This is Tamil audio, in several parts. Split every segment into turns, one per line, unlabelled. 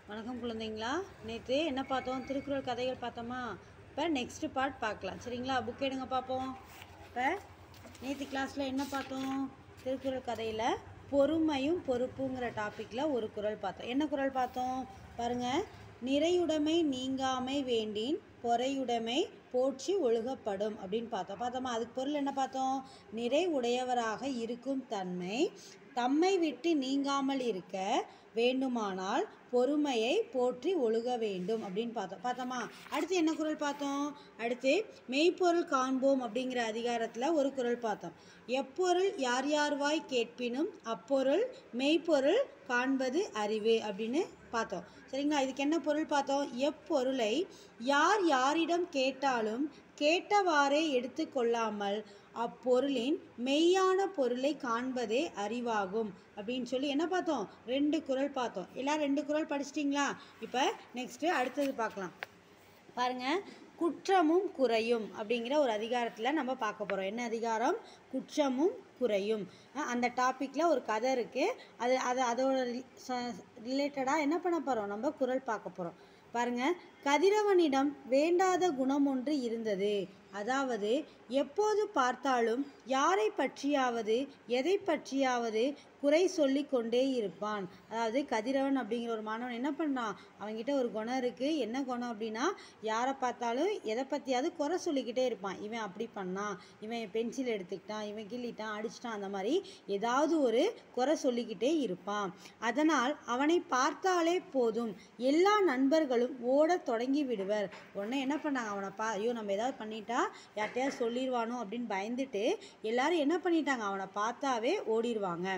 வணக்கம் குழந்தைங்களா நேற்று என்ன பார்த்தோம் திருக்குறள் கதைகள் பார்த்தோமா இப்போ நெக்ஸ்ட் பார்ட் பார்க்கலாம் சரிங்களா புக் எடுங்க பார்ப்போம் இப்போ நேற்று கிளாஸில் என்ன பார்த்தோம் திருக்குறள் கதையில் பொறுமையும் பொறுப்புங்கிற டாப்பிக்கில் ஒரு குறள் பார்த்தோம் என்ன குறள் பார்த்தோம் பாருங்கள் நிறையுடைமை நீங்காமை வேண்டின் பொறையுடைமை போற்றி ஒழுகப்படும் அப்படின்னு பார்த்தோம் பார்த்தோமா அதுக்கு பொருள் என்ன பார்த்தோம் நிறை உடையவராக இருக்கும் தன்மை தம்மை விட்டு நீங்காமல் இருக்க வேண்டுமானால் பொறுமையை போற்றி ஒழுக வேண்டும் அப்படின்னு பார்த்தோம் பார்த்தோமா அடுத்து என்ன குறள் பார்த்தோம் அடுத்து மெய்ப்பொருள் காண்போம் அப்படிங்கிற அதிகாரத்தில் ஒரு குறள் பார்த்தோம் எப்பொருள் யார் யார்வாய் கேட்பினும் அப்பொருள் மெய்ப்பொருள் காண்பது அறிவு அப்படின்னு பார்த்தோம் சரிங்களா இதுக்கு என்ன பொருள் பார்த்தோம் எப்பொருளை யார் யாரிடம் கேட்டாலும் கேட்டவாறே எடுத்துக்கொள்ளாமல் அப்பொருளின் மெய்யான பொருளை காண்பதே அறிவாகும் அப்படின்னு சொல்லி என்ன பார்த்தோம் ரெண்டு குறள் பார்த்தோம் எல்லாம் ரெண்டு குறள் படிச்சிட்டிங்களா இப்போ நெக்ஸ்ட்டு அடுத்தது பார்க்கலாம் பாருங்க குற்றமும் குறையும் அப்படிங்கிற ஒரு அதிகாரத்தில் நம்ம பார்க்க போகிறோம் என்ன அதிகாரம் குற்றமும் குறையும் அஹ் அந்த டாப்பிக்கில் ஒரு கதை இருக்குது அது அது அதோட ரிலேட்டடாக என்ன பண்ண போகிறோம் நம்ம குறள் பார்க்க போகிறோம் பாருங்க கதிரவனிடம் வேண்டாத குணம் ஒன்று இருந்தது அதாவது எப்போது பார்த்தாலும் யாரை பற்றியாவது எதை பற்றியாவது குறை சொல்லி கொண்டே இருப்பான் அதாவது கதிரவன் அப்படிங்கிற ஒரு மாணவன் என்ன பண்ணான் அவன்கிட்ட ஒரு குணம் இருக்குது என்ன குணம் அப்படின்னா யாரை பார்த்தாலும் எதை பற்றியாவது குறை சொல்லிக்கிட்டே இருப்பான் இவன் அப்படி பண்ணான் இவன் பென்சில் எடுத்துக்கிட்டான் இவன் கிள்ளிட்டான் அடிச்சிட்டான் அந்த மாதிரி ஏதாவது ஒரு குறை சொல்லிக்கிட்டே இருப்பான் அதனால் அவனை பார்த்தாலே போதும் எல்லா நண்பர்களும் ஓடத் தொடங்கி விடுவர் உடனே என்ன பண்ணாங்க அவனை பா ஐயோ நம்ம ஏதாவது பண்ணிட்டா யார்கிட்டயாவது சொல்லிடுவானோ அப்படின்னு பயந்துட்டு எல்லாரும் என்ன பண்ணிட்டாங்க அவனை பார்த்தாவே ஓடிடுவாங்க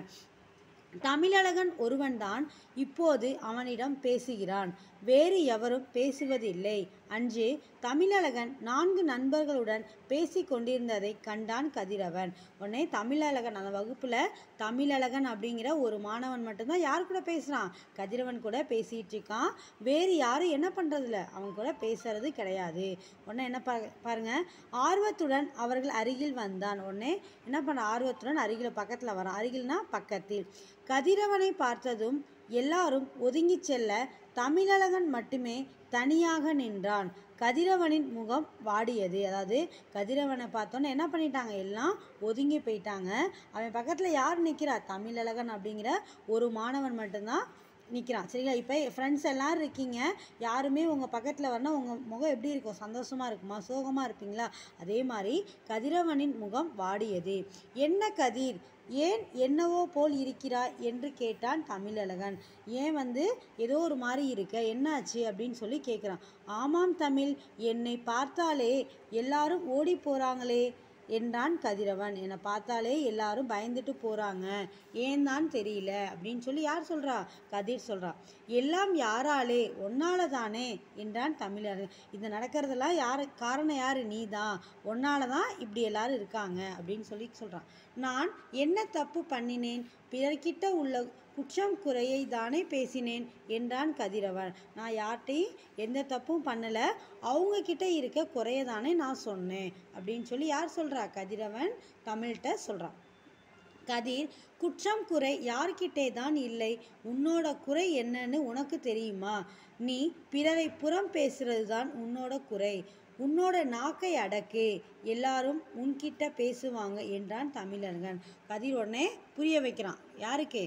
தமிழழகன் ஒருவன்தான் இப்போது அவனிடம் பேசுகிறான் வேறு எவரும் பேசுவதில்லை அன்று தமிழழகன் நான்கு நண்பர்களுடன் பேசி கொண்டிருந்ததை கண்டான் கதிரவன் உடனே தமிழழகன் அந்த வகுப்பில் தமிழழகன் அப்படிங்கிற ஒரு மாணவன் மட்டும்தான் யார் கூட பேசுகிறான் கதிரவன் கூட பேசிகிட்டு இருக்கான் வேறு யாரும் என்ன பண்ணுறதில்ல அவன் கூட பேசுறது கிடையாது உடனே என்ன பா பாருங்க ஆர்வத்துடன் அவர்கள் அருகில் வந்தான் உடனே என்ன பண்ண ஆர்வத்துடன் அருகில் பக்கத்தில் வரான் அருகில்னா பக்கத்தில் கதிரவனை பார்த்ததும் எல்லாரும் ஒதுங்கிச் செல்ல தமிழழகன் மட்டுமே தனியாக நின்றான் கதிரவனின் முகம் வாடியது அதாவது கதிரவனை பார்த்தோன்னே என்ன பண்ணிட்டாங்க எல்லாம் ஒதுங்கி போயிட்டாங்க அவன் பக்கத்தில் யார் நிற்கிறா தமிழழகன் அப்படிங்கிற ஒரு மாணவன் மட்டும்தான் நிற்கிறான் சரிங்களா இப்போ ஃப்ரெண்ட்ஸ் எல்லோரும் இருக்கீங்க யாருமே உங்கள் பக்கத்தில் வரணும் உங்கள் முகம் எப்படி இருக்கும் சந்தோஷமாக இருக்குமா சோகமாக இருப்பீங்களா அதே மாதிரி கதிரவனின் முகம் வாடியது என்ன கதிர் ஏன் என்னவோ போல் இருக்கிறாய் என்று கேட்டான் தமிழழகன் ஏன் வந்து ஏதோ ஒரு மாதிரி இருக்க என்னாச்சு அப்படின்னு சொல்லி கேட்குறான் ஆமாம் தமிழ் என்னை பார்த்தாலே எல்லாரும் ஓடி போகிறாங்களே என்றான் கதிரவன் என்னை பார்த்தாலே எல்லாரும் பயந்துட்டு போகிறாங்க ஏன் தான் தெரியல அப்படின்னு சொல்லி யார் சொல்கிறா கதிர் சொல்கிறா எல்லாம் யாராலே ஒன்னால தானே என்றான் தமிழர் இது நடக்கிறதெல்லாம் யார் காரணம் யார் நீ தான் ஒன்னால தான் இப்படி எல்லாரும் இருக்காங்க அப்படின்னு சொல்லி சொல்கிறான் நான் என்ன தப்பு பண்ணினேன் பிறர்கிட்ட உள்ள குற்றம் குறையை தானே பேசினேன் என்றான் கதிரவன் நான் யார்கிட்டையும் எந்த தப்பும் பண்ணலை அவங்க கிட்ட இருக்க குறைய தானே நான் சொன்னேன் அப்படின்னு சொல்லி யார் சொல்கிறா கதிரவன் தமிழ்கிட்ட சொல்கிறான் கதிர் குற்றம் குறை யார்கிட்டே தான் இல்லை உன்னோட குறை என்னன்னு உனக்கு தெரியுமா நீ பிறரை புறம் பேசுறது தான் உன்னோட குறை உன்னோட நாக்கை அடக்கு எல்லாரும் உன்கிட்ட பேசுவாங்க என்றான் தமிழழகன் கதிர் உடனே புரிய வைக்கிறான் யாருக்கு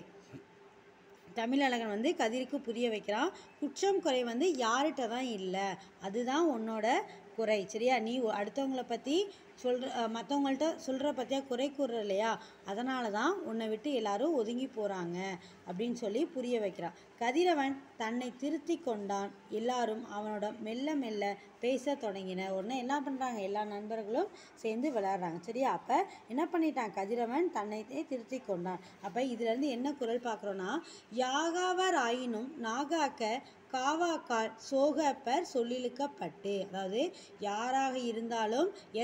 தமிழழகன் வந்து கதிருக்கு புரிய வைக்கிறான் குற்றம் குறை வந்து யார்கிட்ட தான் இல்லை அதுதான் உன்னோட குறை சரியா நீ அடுத்தவங்கள பற்றி சொல்கிற மற்றவங்கள்ட்ட சொல்கிற பற்றியா குறை கூறுற இல்லையா அதனால தான் உன்னை விட்டு எல்லாரும் ஒதுங்கி போகிறாங்க அப்படின்னு சொல்லி புரிய வைக்கிறான் கதிரவன் தன்னை திருத்தி கொண்டான் எல்லாரும் அவனோட மெல்ல மெல்ல பேச தொடங்கின உடனே என்ன பண்ணுறாங்க எல்லா நண்பர்களும் சேர்ந்து விளையாடுறாங்க சரியா அப்போ என்ன பண்ணிட்டான் கதிரவன் தன்னை திருத்தி கொண்டான் அப்போ இதுலேருந்து என்ன குரல் பார்க்குறோன்னா யாகாவர் ஆயினும் நாகாக்க காவாக்கால் சோகப்பர் சொல்லிழுக்கப்பட்டு அதாவது யாராக இருந்தாலும் எதை அடக்கி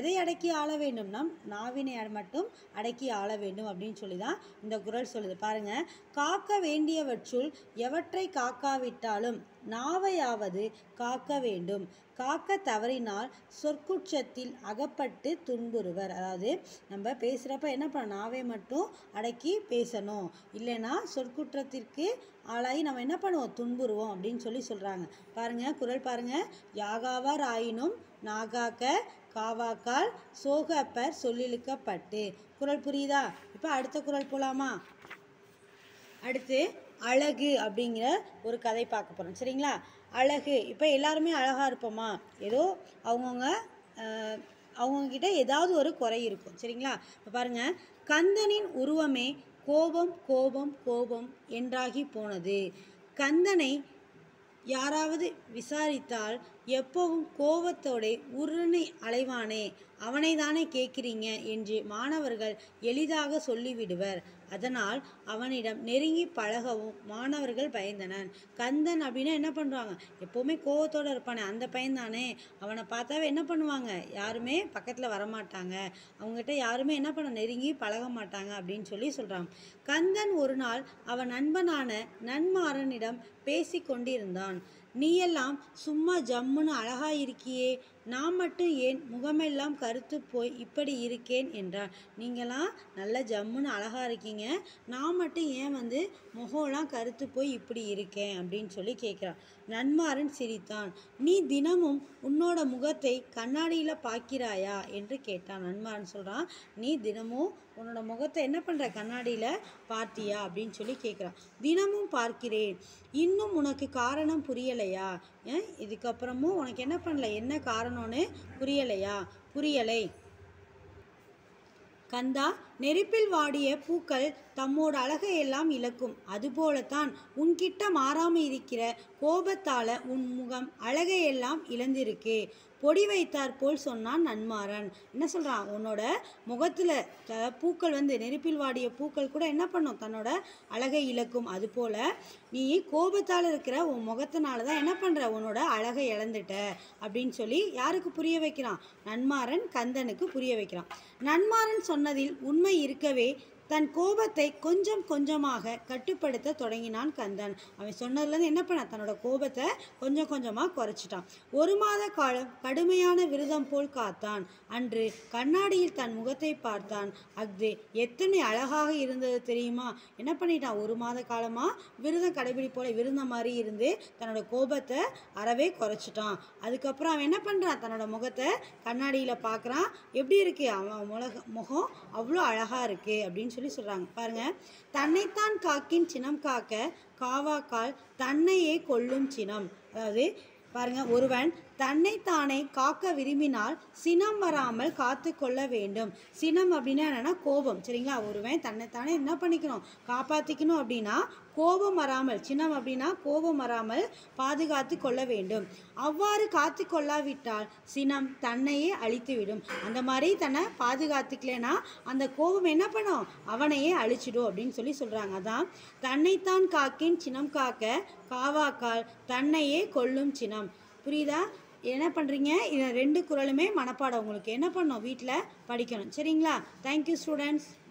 அடக்கி ஆள வேண்டும் நம் நாவினை அ- மட்டும் அடக்கி ஆள வேண்டும் அப்படின்னு சொல்லி தான் இந்த குறள் சொல்லுது பாருங்க காக்க வேண்டியவற்றுள் எவற்றை காக்காவிட்டாலும் நாவையாவது காக்க வேண்டும் காக்க தவறினால் சொற்குற்றத்தில் அகப்பட்டு துன்புறுவர் அதாவது நம்ம பேசுகிறப்ப என்ன பண்ண நாவை மட்டும் அடக்கி பேசணும் இல்லைன்னா சொற்குற்றத்திற்கு ஆளாகி நம்ம என்ன பண்ணுவோம் துன்புறுவோம் அப்படின்னு சொல்லி சொல்கிறாங்க பாருங்க குறள் பாருங்க யாகாவார் ஆயினும் நாகாக்க காவாக்கால் சோகப்பர் சொல்லிழுக்கப்பட்டு குறள் புரியுதா இப்போ அடுத்த குறள் போலாமா அடுத்து அழகு அப்படிங்கிற ஒரு கதை பார்க்க போகிறோம் சரிங்களா அழகு இப்போ எல்லாருமே அழகாக இருப்போமா ஏதோ அவங்கவுங்க அவங்கக்கிட்ட ஏதாவது ஒரு குறை இருக்கும் சரிங்களா இப்போ பாருங்கள் கந்தனின் உருவமே கோபம் கோபம் கோபம் என்றாகி போனது கந்தனை யாராவது விசாரித்தால் எப்பவும் கோபத்தோடே உருணை அலைவானே அவனை தானே கேட்குறீங்க என்று மாணவர்கள் எளிதாக சொல்லிவிடுவர் அதனால் அவனிடம் நெருங்கி பழகவும் மாணவர்கள் பயந்தனர் கந்தன் அப்படின்னா என்ன பண்ணுவாங்க எப்போவுமே கோவத்தோடு இருப்பானே அந்த பையன் தானே அவனை பார்த்தாவே என்ன பண்ணுவாங்க யாருமே பக்கத்தில் வரமாட்டாங்க அவங்ககிட்ட யாருமே என்ன பண்ண நெருங்கி பழக மாட்டாங்க அப்படின்னு சொல்லி சொல்கிறாங்க கந்தன் ஒரு நாள் அவன் நண்பனான நன்மாறனிடம் பேசி கொண்டிருந்தான் நீயெல்லாம் சும்மா ஜம்முன்னு அழகா இருக்கியே நான் மட்டும் ஏன் முகமெல்லாம் கருத்து போய் இப்படி இருக்கேன் என்றான் நீங்களாம் நல்ல ஜம்முன்னு அழகா இருக்கீங்க நான் மட்டும் ஏன் வந்து முகம்லாம் கருத்து போய் இப்படி இருக்கேன் அப்படின்னு சொல்லி கேட்குறான் நன்மாறன் சிரித்தான் நீ தினமும் உன்னோட முகத்தை கண்ணாடியில் பார்க்கிறாயா என்று கேட்டான் நன்மாறன் சொல்கிறான் நீ தினமும் உன்னோட முகத்தை என்ன பண்ணுற கண்ணாடியில் பார்த்தியா அப்படின்னு சொல்லி கேட்குறான் தினமும் பார்க்கிறேன் இன்னும் உனக்கு காரணம் புரியலையா ஏன் இதுக்கப்புறமும் உனக்கு என்ன பண்ணல என்ன காரணம்னு புரியலையா புரியலை கந்தா நெருப்பில் வாடிய பூக்கள் தம்மோட அழகை எல்லாம் இழக்கும் அதுபோலத்தான் உன்கிட்ட மாறாம இருக்கிற கோபத்தால உன் முகம் அழகையெல்லாம் இழந்திருக்கு பொடி வைத்தார் போல் சொன்னான் நன்மாறன் என்ன சொல்றான் உன்னோட முகத்துல த- பூக்கள் வந்து நெருப்பில் வாடிய பூக்கள் கூட என்ன பண்ணும் தன்னோட அழகை இழக்கும் அதுபோல நீ கோபத்தால் இருக்கிற உன் முகத்தினால தான் என்ன பண்ற உன்னோட அழகை இழந்துட்ட அப்படின்னு சொல்லி யாருக்கு புரிய வைக்கிறான் நன்மாறன் கந்தனுக்கு புரிய வைக்கிறான் நன்மாறன் சொன்னதில் உண்மை இருக்கவே தன் கோபத்தை கொஞ்சம் கொஞ்சமாக கட்டுப்படுத்த தொடங்கினான் கந்தன் அவன் சொன்னதுலேருந்து என்ன பண்ண தன்னோட கோபத்தை கொஞ்சம் கொஞ்சமாக குறைச்சிட்டான் ஒரு மாத காலம் கடுமையான விரதம் போல் காத்தான் அன்று கண்ணாடியில் தன் முகத்தை பார்த்தான் அஃது எத்தனை அழகாக இருந்தது தெரியுமா என்ன பண்ணிட்டான் ஒரு மாத காலமாக விரதம் கடைபிடிப்போல விருந்த மாதிரி இருந்து தன்னோட கோபத்தை அறவே குறைச்சிட்டான் அதுக்கப்புறம் அவன் என்ன பண்ணுறான் தன்னோட முகத்தை கண்ணாடியில் பார்க்குறான் எப்படி இருக்கு அவன் முலக முகம் அவ்வளோ அழகாக இருக்கு அப்படின்னு சொல்லி சொல்கிறாங்க பாருங்க தன்னைத்தான் காக்கின் சினம் காக்க காவாக்கால் தன்னையே கொல்லும் சினம் அதாவது பாருங்க ஒருவன் தன்னைத்தானே காக்க விரும்பினால் சினம் வராமல் காத்து கொள்ள வேண்டும் சினம் அப்படின்னா என்னன்னா கோபம் சரிங்களா ஒருவன் தன்னைத்தானே என்ன பண்ணிக்கணும் காப்பாற்றிக்கணும் அப்படின்னா கோபம் வராமல் சினம் அப்படின்னா கோபம் வராமல் பாதுகாத்து கொள்ள வேண்டும் அவ்வாறு காத்து கொள்ளாவிட்டால் சினம் தன்னையே அழித்துவிடும் அந்த மாதிரி தன்னை பாதுகாத்துக்கலைன்னா அந்த கோபம் என்ன பண்ணும் அவனையே அழிச்சிடும் அப்படின்னு சொல்லி சொல்கிறாங்க அதான் தன்னைத்தான் காக்கின் சினம் காக்க காவாக்கால் தன்னையே கொல்லும் சினம் புரியுதா என்ன பண்ணுறீங்க இது ரெண்டு குறளுமே மனப்பாடம் உங்களுக்கு என்ன பண்ணணும் வீட்டில் படிக்கணும் சரிங்களா தேங்க்யூ ஸ்டூடெண்ட்ஸ்